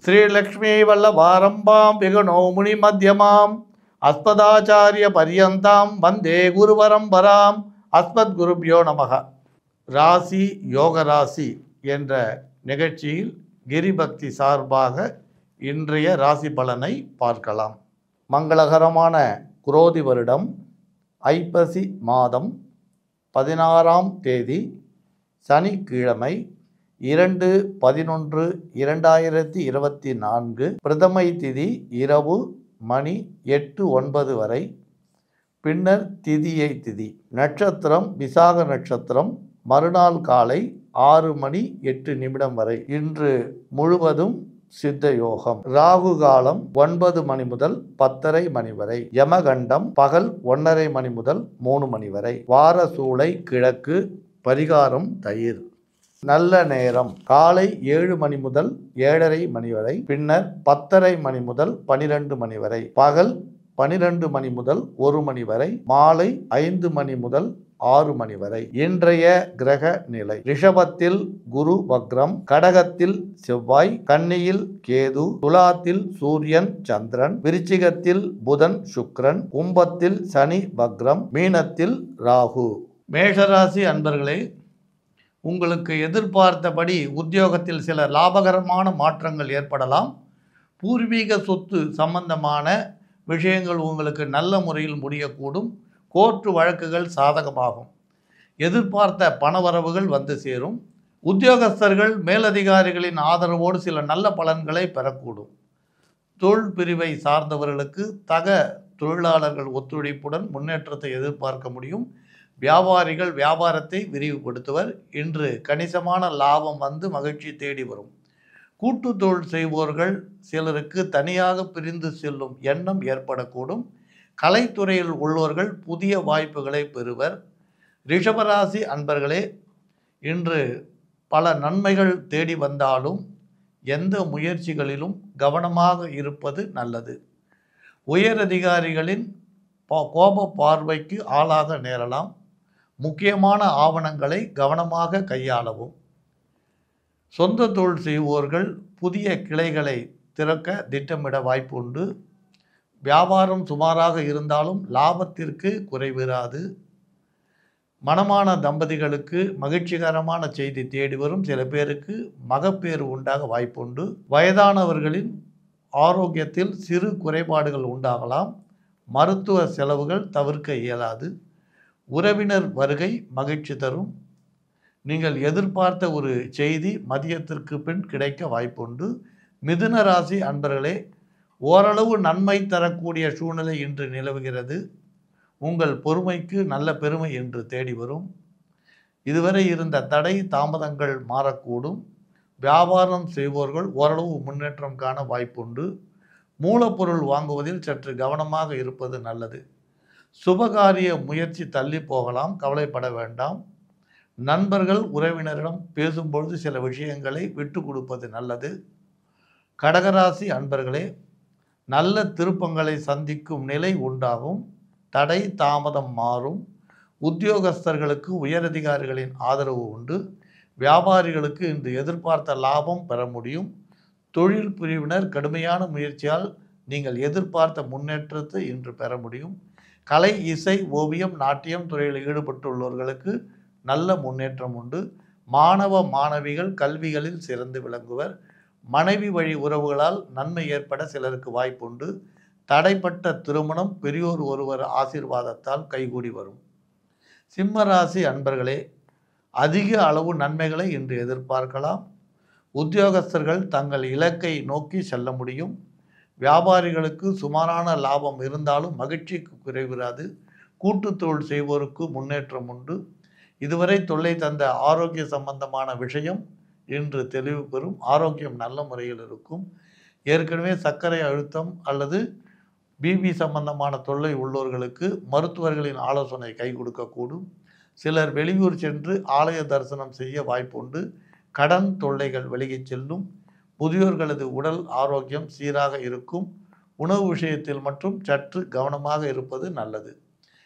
ஸ்ரீலக்ஷ்மி வல்லபாரம்பாம் விகனோ முனி மத்தியமாம் அஸ்மதாச்சாரிய பரியந்தாம் வந்தே குருபரம்பராம் அஸ்மத் குருபியோ நமக ராசி யோக ராசி என்ற நிகழ்ச்சியில் கிரிபக்தி சார்பாக இன்றைய ராசி பலனை பார்க்கலாம் மங்களகரமான குரோதி வருடம் ஐப்பசி மாதம் பதினாறாம் தேதி சனிக்கிழமை இரண்டு பதினொன்று இரண்டாயிரத்தி இருபத்தி நான்கு பிரதமை திதி இரவு மணி எட்டு ஒன்பது வரை பின்னர் திதியை திதி நட்சத்திரம் விசாக நட்சத்திரம் மறுநாள் காலை ஆறு மணி எட்டு நிமிடம் வரை இன்று முழுவதும் சித்த யோகம் ராகு காலம் ஒன்பது மணி முதல் பத்தரை மணி வரை யமகண்டம் பகல் ஒன்றரை மணி முதல் மூணு மணி வரை வார சூளை கிழக்கு பரிகாரம் தயிர் நல்ல நேரம் காலை ஏழு மணி முதல் ஏழரை மணி வரை பின்னர் பத்தரை மணி முதல் பனிரெண்டு மணி வரை பகல் பனிரெண்டு மணி முதல் ஒரு மணி வரை மாலை ஐந்து மணி முதல் ஆறு மணி வரை இன்றைய கிரக நிலை ரிஷபத்தில் குரு வக்ரம் கடகத்தில் செவ்வாய் கன்னியில் கேது துலாத்தில் சூரியன் சந்திரன் விருச்சிகத்தில் புதன் சுக்கிரன் கும்பத்தில் சனி வக்ரம் மீனத்தில் ராகு மேஷராசி அன்பர்களே உங்களுக்கு எதிர்பார்த்தபடி உத்தியோகத்தில் சில லாபகரமான மாற்றங்கள் ஏற்படலாம் பூர்வீக சொத்து சம்பந்தமான விஷயங்கள் உங்களுக்கு நல்ல முறையில் முடியக்கூடும் கோர்ட்டு வழக்குகள் சாதகமாகும் எதிர்பார்த்த பணவரவுகள் வந்து சேரும் உத்தியோகஸ்தர்கள் மேலதிகாரிகளின் ஆதரவோடு சில நல்ல பலன்களை பெறக்கூடும் தொழில் பிரிவை சார்ந்தவர்களுக்கு தக தொழிலாளர்கள் ஒத்துழைப்புடன் முன்னேற்றத்தை எதிர்பார்க்க முடியும் வியாபாரிகள் வியாபாரத்தை விரிவுபடுத்துவர் இன்று கணிசமான லாபம் வந்து மகிழ்ச்சி தேடி வரும் கூட்டு தொழில் செய்வோர்கள் சிலருக்கு தனியாக பிரிந்து செல்லும் எண்ணம் ஏற்படக்கூடும் கலைத்துறையில் உள்ளவர்கள் புதிய வாய்ப்புகளை பெறுவர் ரிஷபராசி அன்பர்களே இன்று பல நன்மைகள் தேடி வந்தாலும் எந்த முயற்சிகளிலும் கவனமாக இருப்பது நல்லது உயரதிகாரிகளின் பா- கோப பார்வைக்கு ஆளாக நேரலாம் முக்கியமான ஆவணங்களை கவனமாக கையாளவும் சொந்த தொழில் செய்வோர்கள் புதிய கிளைகளை திறக்க திட்டமிட வாய்ப்பு உண்டு வியாபாரம் சுமாராக இருந்தாலும் லாபத்திற்கு குறைவிராது மணமான தம்பதிகளுக்கு மகிழ்ச்சிகரமான செய்தி தேடி வரும் சில பேருக்கு மகப்பேறு உண்டாக வாய்ப்புண்டு வயதானவர்களின் ஆரோக்கியத்தில் சிறு குறைபாடுகள் உண்டாகலாம் மருத்துவ செலவுகள் தவிர்க்க இயலாது உறவினர் வருகை மகிழ்ச்சி தரும் நீங்கள் எதிர்பார்த்த ஒரு செய்தி மதியத்திற்கு பின் கிடைக்க வாய்ப்புண்டு மிதுன ராசி அன்பர்களே ஓரளவு நன்மை தரக்கூடிய சூழ்நிலை இன்று நிலவுகிறது உங்கள் பொறுமைக்கு நல்ல பெருமை என்று தேடி வரும் இதுவரை இருந்த தடை தாமதங்கள் மாறக்கூடும் வியாபாரம் செய்வோர்கள் ஓரளவு முன்னேற்றம் காண வாய்ப்புண்டு மூலப்பொருள் வாங்குவதில் சற்று கவனமாக இருப்பது நல்லது சுபகாரிய முயற்சி தள்ளி போகலாம் கவலைப்பட வேண்டாம் நண்பர்கள் உறவினரிடம் பேசும்பொழுது சில விஷயங்களை விட்டு கொடுப்பது நல்லது கடகராசி அன்பர்களே நல்ல திருப்பங்களை சந்திக்கும் நிலை உண்டாகும் தடை தாமதம் மாறும் உத்தியோகஸ்தர்களுக்கு உயரதிகாரிகளின் ஆதரவு உண்டு வியாபாரிகளுக்கு இன்று எதிர்பார்த்த லாபம் பெற முடியும் தொழில் பிரிவினர் கடுமையான முயற்சியால் நீங்கள் எதிர்பார்த்த முன்னேற்றத்தை இன்று பெற முடியும் கலை இசை ஓவியம் நாட்டியம் துறையில் ஈடுபட்டுள்ளவர்களுக்கு நல்ல முன்னேற்றம் உண்டு மாணவ மாணவிகள் கல்விகளில் சிறந்து விளங்குவர் மனைவி வழி உறவுகளால் நன்மை ஏற்பட சிலருக்கு வாய்ப்புண்டு தடைப்பட்ட திருமணம் பெரியோர் ஒருவர் ஆசீர்வாதத்தால் கைகூடி வரும் சிம்ம ராசி அன்பர்களே அதிக அளவு நன்மைகளை இன்று எதிர்பார்க்கலாம் உத்தியோகஸ்தர்கள் தங்கள் இலக்கை நோக்கி செல்ல முடியும் வியாபாரிகளுக்கு சுமாரான லாபம் இருந்தாலும் மகிழ்ச்சிக்கு குறைவிராது கூட்டுத் தொழில் செய்வோருக்கு முன்னேற்றம் உண்டு இதுவரை தொல்லை தந்த ஆரோக்கிய சம்பந்தமான விஷயம் இன்று தெளிவு பெறும் ஆரோக்கியம் நல்ல முறையில் இருக்கும் ஏற்கனவே சர்க்கரை அழுத்தம் அல்லது பிபி சம்பந்தமான தொல்லை உள்ளவர்களுக்கு மருத்துவர்களின் ஆலோசனை கை கொடுக்கக்கூடும் சிலர் வெளியூர் சென்று ஆலய தரிசனம் செய்ய வாய்ப்புண்டு கடன் தொல்லைகள் விலகிச் செல்லும் முதியோர்களது உடல் ஆரோக்கியம் சீராக இருக்கும் உணவு விஷயத்தில் மட்டும் சற்று கவனமாக இருப்பது நல்லது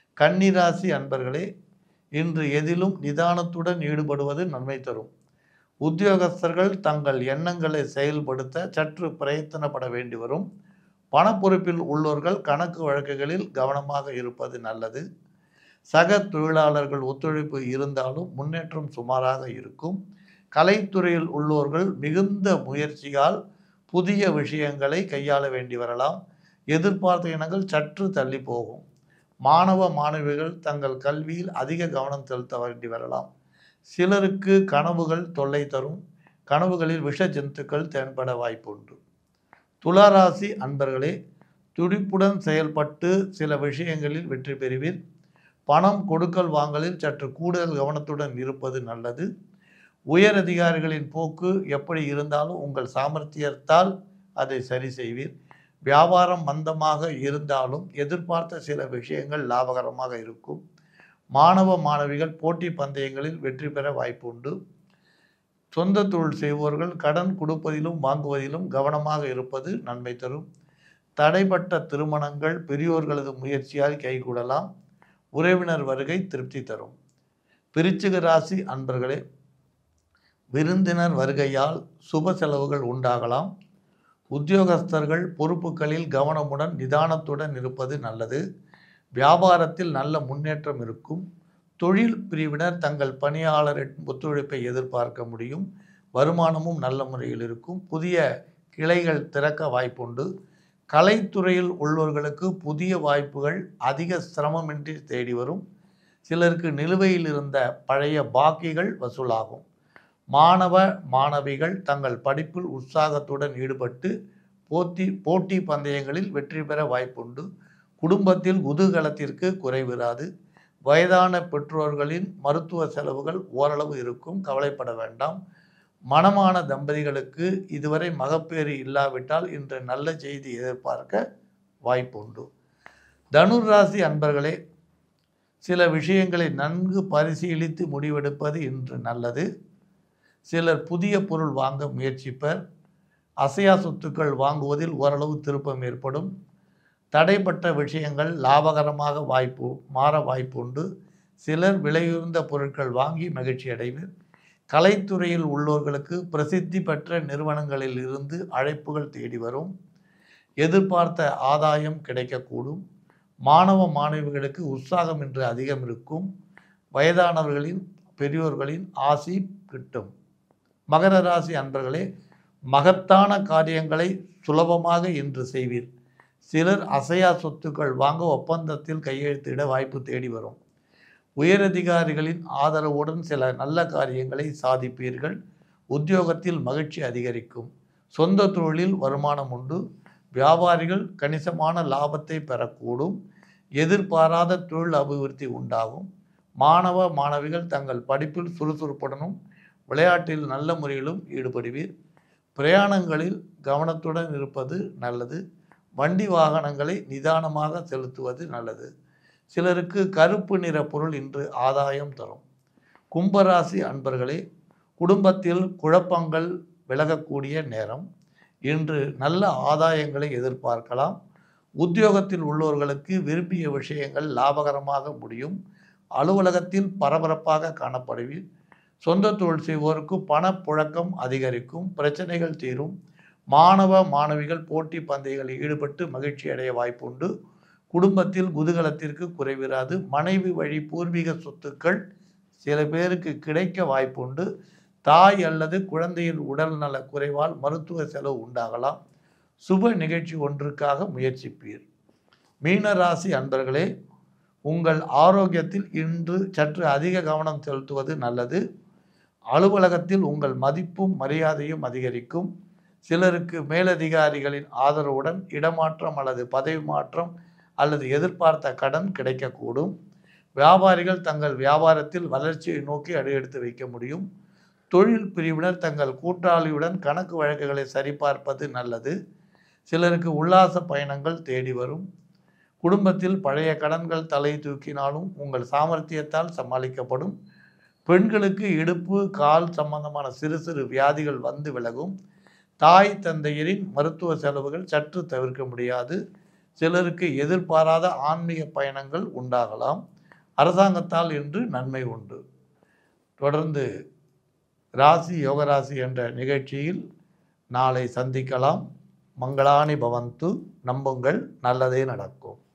கன்னிராசி அன்பர்களே இன்று எதிலும் நிதானத்துடன் ஈடுபடுவது நன்மை தரும் உத்தியோகஸ்தர்கள் தங்கள் எண்ணங்களை செயல்படுத்த சற்று பிரயத்தனப்பட வேண்டி வரும் பணப்பொறுப்பில் உள்ளவர்கள் கணக்கு வழக்குகளில் கவனமாக இருப்பது நல்லது சக தொழிலாளர்கள் ஒத்துழைப்பு இருந்தாலும் முன்னேற்றம் சுமாராக இருக்கும் கலைத்துறையில் உள்ளவர்கள் மிகுந்த முயற்சியால் புதிய விஷயங்களை கையாள வேண்டி வரலாம் எதிர்பார்த்த இனங்கள் சற்று தள்ளி போகும் மாணவ மாணவிகள் தங்கள் கல்வியில் அதிக கவனம் செலுத்த வேண்டி வரலாம் சிலருக்கு கனவுகள் தொல்லை தரும் கனவுகளில் விஷ ஜந்துக்கள் தென்பட வாய்ப்புண்டு துளாராசி அன்பர்களே துடிப்புடன் செயல்பட்டு சில விஷயங்களில் வெற்றி பெறுவீர் பணம் கொடுக்கல் வாங்கலில் சற்று கூடுதல் கவனத்துடன் இருப்பது நல்லது உயர் அதிகாரிகளின் போக்கு எப்படி இருந்தாலும் உங்கள் சாமர்த்தியத்தால் அதை சரி செய்வீர் வியாபாரம் மந்தமாக இருந்தாலும் எதிர்பார்த்த சில விஷயங்கள் லாபகரமாக இருக்கும் மாணவ மாணவிகள் போட்டி பந்தயங்களில் வெற்றி பெற வாய்ப்புண்டு சொந்த தொழில் செய்வோர்கள் கடன் கொடுப்பதிலும் வாங்குவதிலும் கவனமாக இருப்பது நன்மை தரும் தடைப்பட்ட திருமணங்கள் பெரியோர்களது முயற்சியால் கைகூடலாம் உறவினர் வருகை திருப்தி தரும் விருச்சிக ராசி அன்பர்களே விருந்தினர் வருகையால் சுப செலவுகள் உண்டாகலாம் உத்தியோகஸ்தர்கள் பொறுப்புகளில் கவனமுடன் நிதானத்துடன் இருப்பது நல்லது வியாபாரத்தில் நல்ல முன்னேற்றம் இருக்கும் தொழில் பிரிவினர் தங்கள் பணியாளரின் ஒத்துழைப்பை எதிர்பார்க்க முடியும் வருமானமும் நல்ல முறையில் இருக்கும் புதிய கிளைகள் திறக்க வாய்ப்புண்டு கலைத்துறையில் உள்ளவர்களுக்கு புதிய வாய்ப்புகள் அதிக சிரமமின்றி தேடி வரும் சிலருக்கு நிலுவையில் இருந்த பழைய பாக்கிகள் வசூலாகும் மாணவ மாணவிகள் தங்கள் படிப்பில் உற்சாகத்துடன் ஈடுபட்டு போட்டி போட்டி பந்தயங்களில் வெற்றி பெற வாய்ப்புண்டு குடும்பத்தில் குதூகலத்திற்கு குறைவிராது வயதான பெற்றோர்களின் மருத்துவ செலவுகள் ஓரளவு இருக்கும் கவலைப்பட வேண்டாம் மணமான தம்பதிகளுக்கு இதுவரை மகப்பேறு இல்லாவிட்டால் இன்று நல்ல செய்தி எதிர்பார்க்க வாய்ப்புண்டு தனுர் ராசி அன்பர்களே சில விஷயங்களை நன்கு பரிசீலித்து முடிவெடுப்பது இன்று நல்லது சிலர் புதிய பொருள் வாங்க முயற்சிப்பர் அசையா சொத்துக்கள் வாங்குவதில் ஓரளவு திருப்பம் ஏற்படும் தடைப்பட்ட விஷயங்கள் லாபகரமாக வாய்ப்பு மாற வாய்ப்புண்டு சிலர் விலையுயர்ந்த பொருட்கள் வாங்கி மகிழ்ச்சி அடைவர் கலைத்துறையில் உள்ளோர்களுக்கு பிரசித்தி பெற்ற நிறுவனங்களில் இருந்து அழைப்புகள் தேடி வரும் எதிர்பார்த்த ஆதாயம் கிடைக்கக்கூடும் மாணவ மாணவிகளுக்கு உற்சாகம் இன்று அதிகம் இருக்கும் வயதானவர்களின் பெரியோர்களின் ஆசி கிட்டும் மகர ராசி அன்பர்களே மகத்தான காரியங்களை சுலபமாக இன்று செய்வீர் சிலர் அசையா சொத்துக்கள் வாங்க ஒப்பந்தத்தில் கையெழுத்திட வாய்ப்பு தேடி வரும் உயரதிகாரிகளின் ஆதரவுடன் சில நல்ல காரியங்களை சாதிப்பீர்கள் உத்தியோகத்தில் மகிழ்ச்சி அதிகரிக்கும் சொந்த தொழிலில் வருமானம் உண்டு வியாபாரிகள் கணிசமான லாபத்தை பெறக்கூடும் எதிர்பாராத தொழில் அபிவிருத்தி உண்டாகும் மாணவ மாணவிகள் தங்கள் படிப்பில் சுறுசுறுப்புடனும் விளையாட்டில் நல்ல முறையிலும் ஈடுபடுவீர் பிரயாணங்களில் கவனத்துடன் இருப்பது நல்லது வண்டி வாகனங்களை நிதானமாக செலுத்துவது நல்லது சிலருக்கு கருப்பு நிற பொருள் இன்று ஆதாயம் தரும் கும்பராசி அன்பர்களே குடும்பத்தில் குழப்பங்கள் விலகக்கூடிய நேரம் இன்று நல்ல ஆதாயங்களை எதிர்பார்க்கலாம் உத்தியோகத்தில் உள்ளவர்களுக்கு விரும்பிய விஷயங்கள் லாபகரமாக முடியும் அலுவலகத்தில் பரபரப்பாக காணப்படுவீர் சொந்த தொழில் செய்வோருக்கு பணப்புழக்கம் அதிகரிக்கும் பிரச்சனைகள் தீரும் மாணவ மாணவிகள் போட்டி பந்தயங்களில் ஈடுபட்டு மகிழ்ச்சி அடைய வாய்ப்புண்டு குடும்பத்தில் குதூகலத்திற்கு குறைவிராது மனைவி வழி பூர்வீக சொத்துக்கள் சில பேருக்கு கிடைக்க வாய்ப்புண்டு தாய் அல்லது குழந்தையின் உடல்நல குறைவால் மருத்துவ செலவு உண்டாகலாம் சுப நிகழ்ச்சி ஒன்றுக்காக முயற்சிப்பீர் மீனராசி அன்பர்களே உங்கள் ஆரோக்கியத்தில் இன்று சற்று அதிக கவனம் செலுத்துவது நல்லது அலுவலகத்தில் உங்கள் மதிப்பும் மரியாதையும் அதிகரிக்கும் சிலருக்கு மேலதிகாரிகளின் ஆதரவுடன் இடமாற்றம் அல்லது பதவி மாற்றம் அல்லது எதிர்பார்த்த கடன் கிடைக்கக்கூடும் வியாபாரிகள் தங்கள் வியாபாரத்தில் வளர்ச்சியை நோக்கி அடியெடுத்து வைக்க முடியும் தொழில் பிரிவினர் தங்கள் கூட்டாளியுடன் கணக்கு வழக்குகளை சரிபார்ப்பது நல்லது சிலருக்கு உல்லாச பயணங்கள் தேடி வரும் குடும்பத்தில் பழைய கடன்கள் தலை தூக்கினாலும் உங்கள் சாமர்த்தியத்தால் சமாளிக்கப்படும் பெண்களுக்கு இடுப்பு கால் சம்பந்தமான சிறு சிறு வியாதிகள் வந்து விலகும் தாய் தந்தையரின் மருத்துவ செலவுகள் சற்று தவிர்க்க முடியாது சிலருக்கு எதிர்பாராத ஆன்மீக பயணங்கள் உண்டாகலாம் அரசாங்கத்தால் இன்று நன்மை உண்டு தொடர்ந்து ராசி யோகராசி என்ற நிகழ்ச்சியில் நாளை சந்திக்கலாம் மங்களானி பவந்து நம்புங்கள் நல்லதே நடக்கும்